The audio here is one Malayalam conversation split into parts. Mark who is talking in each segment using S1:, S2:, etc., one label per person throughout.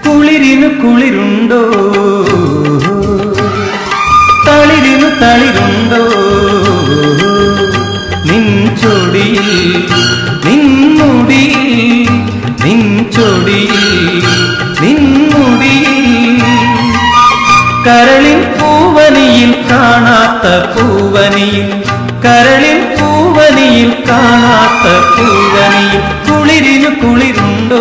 S1: കുളിരിനു കുളിരുണ്ടോ തളിരിനു തളിരുണ്ടോ നിൻ ചൊടിയിൽ നിൻമുടിയിൽ നിൻ ചൊടിയിൽ നിൻമുടിയിൽ കരളിൻ പൂവനിയിൽ കാണാത്ത പൂവനിയിൽ കരളിൻ പൂവനിയിൽ കാണാത്ത പൂവനിയിൽ കുളിരിനു കുളിരുണ്ടോ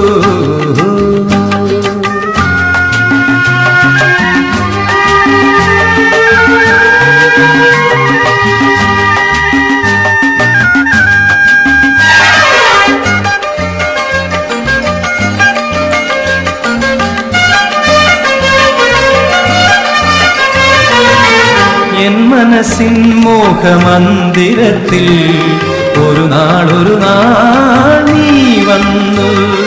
S1: എൻ മനസ്സിൻ മോഹമന്ദിരത്തിൽ ഒരു നാൾ ഒരു നാൾ നീ വന്നു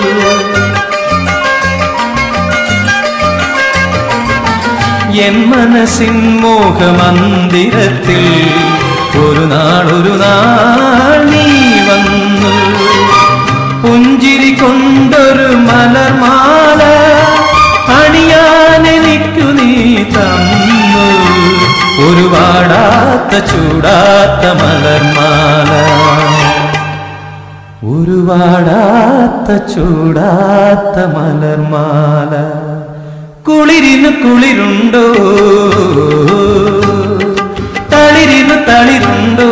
S1: എൻ മനസ്സിൻ മോഹമന്ദിരത്തിൽ ഒരു നാൾ ഒരു നാൾ നീ വന്നു പുഞ്ചിരി കൊണ്ടൊരു മലർമാല അണിയാൻ എനിക്കു നീ തന്നു ഒരു വാടാത്ത ചൂടാത്ത മലർമാല ഒരു വാടാത്ത ചൂടാത്ത മലർമാല കുളിരിന് കുളിരുണ്ടോ തളിരിന് തളിരുണ്ടോ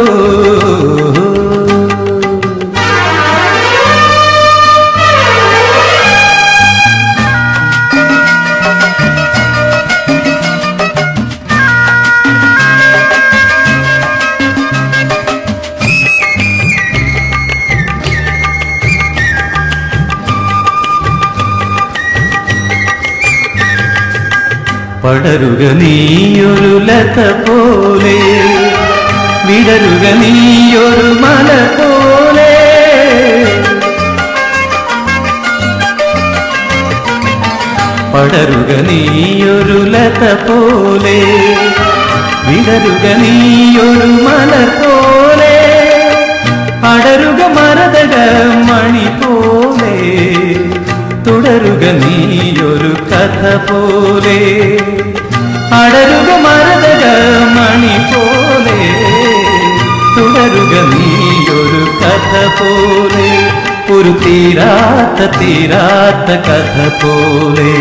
S1: പടരുക നീയൊരു ലത പോലെ വിടരുക നീയൊരു മല പോലെ പടരുക നീയൊരു ലത പോലെ വിടരുക നീയൊരു മല പോലെ അടരുക മരതക മണി പോലെ തുടരുക നീയൊരു കഥ പോലെ അടരുക മരതക മണി പോലെ തുടരുക നീയൊരു കഥ പോലെ ഒരു തീരാത്ത തീരാത്ത കഥ പോലെ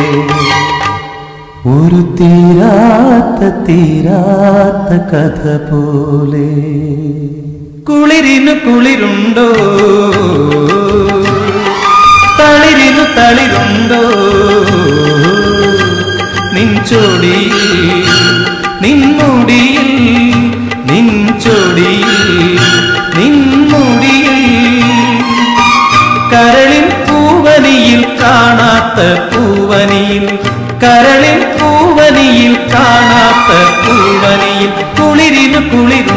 S1: ഒരു തീരാത്ത തീരാത്ത കഥ പോലെ കുളിരിന് കുളിരുണ്ടോ തളിരിനു തളിരുണ്ടോ നിൻ ചൊടിയിൽ നിൻമുടിയിൽ നിൻ ചൊടിയിൽ നിൻമുടിയിൽ കരളിൻ പൂവനിയിൽ കാണാത്ത പൂവനിയിൽ കരളിൻ പൂവനിയിൽ കാണാത്ത പൂവനിയിൽ കുളിരിനു കുളിരു